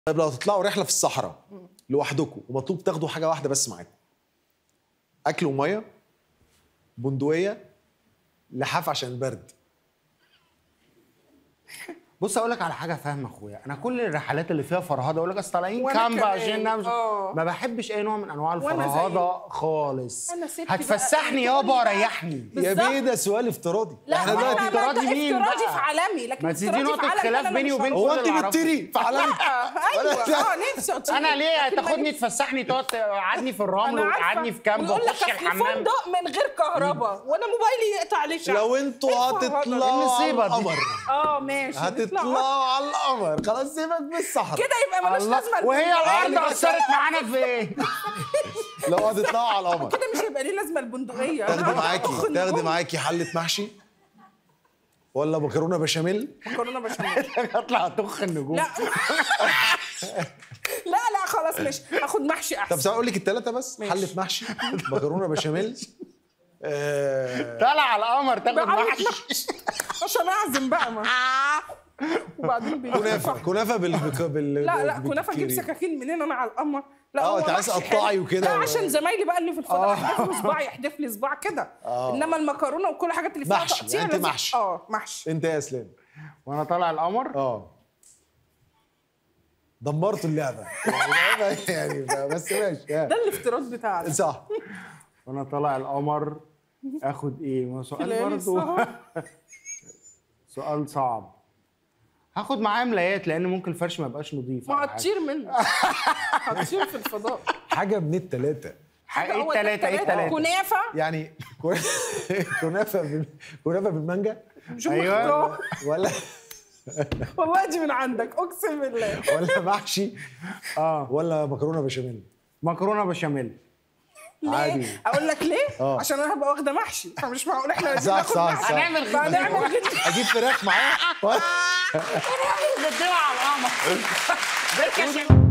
طيب لو هتطلعوا رحله في الصحراء لوحدكم ومطلوب تاخدوا حاجه واحده بس معاكم اكل وميه بندقيه لحاف عشان البرد بص اقول لك على حاجه فاهم اخويا انا كل الرحلات اللي فيها فرهده اقول لك اصل طالعين وأنا كامب كمان. عشان نمشي آه. ما بحبش اي نوع من انواع وأنا الفرهده خالص أنا ستي هتفسحني بقى، يابا تقولي بقى. وريحني يا بالظبط. بيه ده سؤال افتراضي لا احنا هو دلوقتي أنا بقى افتراضي مين افتراضي بقى؟ في عالمي لكن ما تديني افتراضي في نقطة عالمي خلاف أنا بيني مش وبين هقول. هو كل انت اللي أعرفه. بتطيري في عالمك ايوه لا. اه نفسي اطير انا ليه لكن ما تاخدني نفسي. تفسحني تقعد تقعدني في الرمل أنا عارفة. وتقعدني في كامب ويقول لك واخش أصل الحمام فندق من غير كهرباء وانا موبايلي يقطع لي شحن لو انتوا إيه الفرهدة دي؟ هتطلعوا على النصيبة دي. القمر اه ماشي نطلع. هتطلعوا على القمر خلاص سيبك من الصحراء كده يبقى ملوش الله. لازمه وهي البندقية. الارض اثرت معانا في ايه؟ لو هتطلعوا على القمر كده مش هيبقى ليه لازمه البندقيه أنا تاخدي هقعد معاكي أخ تاخدي النجوم. معاكي حله محشي ولا مكرونه بشاميل مكرونه بشاميل اطلع طخ النجوم لا لا لا خلاص ماشي هاخد محشي طب احسن سأقول اقول لك الثلاثه بس ماشي. حله محشي مكرونه بشاميل آه، طالع على القمر تاخد بقى محشي عشان اعزم بقى ما وبعدين بي- كنافه كنافه بال بال لا لا بال- كنافه اجيب بالكيري. سكاكين منين انا على القمر لا آه، هو أنت عايزة محشي تقطعي حلو. وكده لا و- عشان زمايلي بقى اللي في الفضاء يحدف لي صباع يحدف لي صباع كده انما المكرونه وكل الحاجات اللي فيها محشي، تقطيع يعني أنت لازم- محشي. اه محشي انت يا اسلام وانا طالع القمر اه دمرتوا اللعبه يعني يعني بس ماشي ده الافتراض بتاعنا صح وانا طالع القمر اخد ايه؟ ما هو سؤال هلال برضه السهر. سؤال صعب هاخد معايا ملايات لان ممكن الفرش ما يبقاش نظيف ما أو حاجة. هتطير منه هتطير في الفضاء حاجه من الثلاثه ايه هو التلاته ايه التلاتة. التلاته؟ كنافه يعني كن- كنافه بال- كنافه بالمانجا أيوة. جمهور ولا والله دي من عندك اقسم بالله ولا محشي اه ولا مكرونه بشاميل مكرونه بشاميل عادي. ليه؟ اقول لك ليه؟ آه. عشان انا هبقى واخده محشي فمش معقول احنا الاتنين صح، ناخد صح، محشي. صح. هنعمل غدا فهنعمل غدا اجيب فراخ معاه غدا على القمر